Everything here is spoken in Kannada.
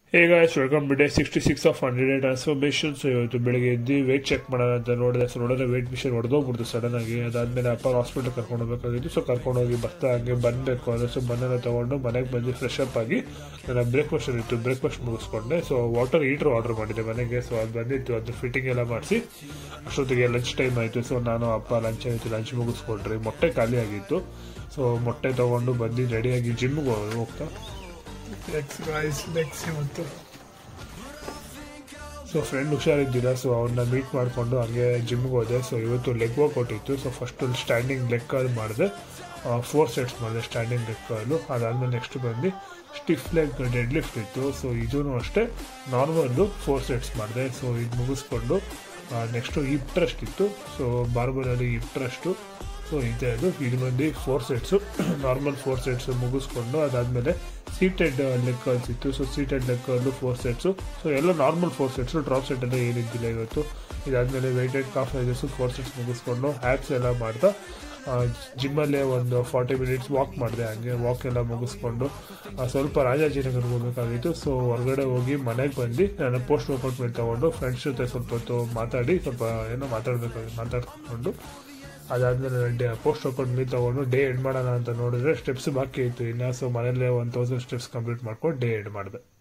ಈಗ welcome to day sixty six of hundred transformation so ಇವತ್ತು ಬೆಳಗ್ಗೆ ಎದ್ದು ವೇಟ್ ಚೆಕ್ ಮಾಡೋಣ ಅಂತ ನೋಡಿದೆ ಸೊ ನೋಡಿದ್ರೆ ವೇಟ್ ಮಿಷನ್ ಹೊಡೆದೋಗ್ಬಿಡ್ತು ಸಡನ್ ಆಗಿ ಅದಾದ್ಮೇಲೆ ಅಪ್ಪ ಹಾಸ್ಪಿಟಲ್ ಕರ್ಕೊಂಡು ಹೋಗ್ಬೇಕಾಗಿತ್ತು ಸೊ ಕರ್ಕೊಂಡು ಹೋಗಿ ಬರ್ತಾ ಹಂಗೆ ಬಂದಬೇಕು ಅಂದರೆ ಸೊ ಬಂದನ್ನ ತಗೊಂಡು ಮನೆಗೆ ಬಂದು ಫ್ರೆಶ್ ಅಪ್ ಆಗಿ ನನ್ನ ಬ್ರೇಕ್ಫಾಸ್ಟ್ ಇತ್ತು ಬ್ರೇಕ್ಫಾಸ್ಟ್ ಮುಗಿಸ್ಕೊಂಡೆ ಸೊ ವಾಟರ್ ಹೀಟ್ರ್ ಆರ್ಡರ್ ಮಾಡಿದ್ದೆ ಮನೆಗೆ ಸೊ ಅದು ಬಂದಿತ್ತು ಅದು ಫಿಟ್ಟಿಂಗ್ ಎಲ್ಲ ಮಾಡಿಸಿ ಅಷ್ಟೊತ್ತಿಗೆ ಲಂಚ್ ಟೈಮ್ ಆಯಿತು ಸೊ ನಾನು ಅಪ್ಪ ಲಂಚ್ ಆಯಿತು ಲಂಚ್ ಮುಗಿಸ್ಕೊಂಡ್ರಿ ಮೊಟ್ಟೆ ಖಾಲಿ ಆಗಿತ್ತು ಸೊ ಮೊಟ್ಟೆ ತಗೊಂಡು ಬಂದು ರೆಡಿಯಾಗಿ ಜಿಮ್ಗೆ ಹೋಗ್ತಾ ಲೆಗ್ಸ್ ಗಾಯ್ಸ್ ಲೆಗ್ಸ್ ಇವತ್ತು ಸೊ ಫ್ರೆಂಡ್ ಹುಷಾರಿದ್ದಿಲ್ಲ ಸೊ ಅವ್ರನ್ನ ಮೀಟ್ ಮಾಡಿಕೊಂಡು ಹಂಗೆ ಜಿಮ್ಗೆ ಹೋದೆ ಸೊ ಇವತ್ತು ಲೆಗ್ ವರ್ಕೌಟ್ ಇತ್ತು so first standing leg curl ಮಾಡಿದೆ ಫೋರ್ ಸೆಟ್ಸ್ ಮಾಡಿದೆ ಸ್ಟ್ಯಾಂಡಿಂಗ್ ಲೆಗ್ ಕರ್ಲು ಅದಾದಮೇಲೆ ನೆಕ್ಸ್ಟ್ ಬಂದು ಸ್ಟಿಫ್ ಲೆಗ್ ಡೆಡ್ ಲಿಫ್ಟ್ ಇತ್ತು ಸೊ ಇದೂ ಅಷ್ಟೇ ನಾರ್ಮಲ್ದು ಫೋರ್ ಸೆಟ್ಸ್ ಮಾಡಿದೆ ಸೊ ಇದು ಮುಗಿಸ್ಕೊಂಡು ನೆಕ್ಸ್ಟು ಹಿಪ್ ಟ್ರಸ್ಟ್ ಇತ್ತು ಸೊ ಬಾರ್ಬಲಲ್ಲಿ ಹಿಪ್ ಟ್ರಸ್ಟು ಸೊ ಇದೆ ಅದು ಇದು ಬಂದು four sets normal four sets ಮುಗಿಸ್ಕೊಂಡು ಅದಾದಮೇಲೆ ಸೀಟೆಡ್ ಲೆಗ್ ಕರ್ಲ್ಸ್ ಇತ್ತು so seated leg curl four sets so ಎಲ್ಲ normal four sets drop set ಎಲ್ಲ ಏನಿದ್ದಿಲ್ಲ ಇವತ್ತು ಇದಾದಮೇಲೆ weighted calf raises four sets ಮುಗಿಸ್ಕೊಂಡು ಹ್ಯಾಪ್ಸ್ ಎಲ್ಲ ಮಾಡ್ತಾ ಜಿಮ್ಮಲ್ಲೇ ಒಂದು ಫಾರ್ಟಿ ಮಿನಿಟ್ಸ್ ವಾಕ್ ಮಾಡಿದೆ ಹಂಗೆ ವಾಕ್ ಎಲ್ಲ ಮುಗಿಸ್ಕೊಂಡು ಆ, ಸ್ವಲ್ಪ ರಾಜಾಜಿನಗರ್ಗೆ ಹೋಗಬೇಕಾಗಿತ್ತು ಸೊ ಹೊರಗಡೆ ಹೋಗಿ ಮನೆಗೆ ಬಂದು ನಾನು ಪೋಸ್ಟ್ ವರ್ಕೌಟ್ ಮೇಲೆ ತೊಗೊಂಡು ಫ್ರೆಂಡ್ಸ್ ಜೊತೆ ಸ್ವಲ್ಪ ಹೊತ್ತು ಮಾತಾಡಿ ಸ್ವಲ್ಪ ಏನೋ ಮಾತಾಡಬೇಕಾಗಿ ಮಾತಾಡ್ಕೊಂಡು ಅದಾದಮೇಲೆ ಡೇ ಪೋಸ್ಟ್ ವರ್ಕೌಟ್ ಮೀಲ್ ತೊಗೊಂಡು ಡೇ ಎಂಡ್ ಮಾಡೋಣ ಅಂತ ನೋಡಿದ್ರೆ ಸ್ಟೆಪ್ಸ್ ಬಾಕಿ ಇತ್ತು ಇನ್ನು ಸೊ ಮನೇಲೇ ಒನ್ ತೌಸಂಡ್ ಸ್ಟೆಪ್ಸ್ ಕಂಪ್ಲೀಟ್ ಮಾಡ್ಕೊಂಡು ಡೇ ಎಂಡ್ ಮಾಡಿದೆ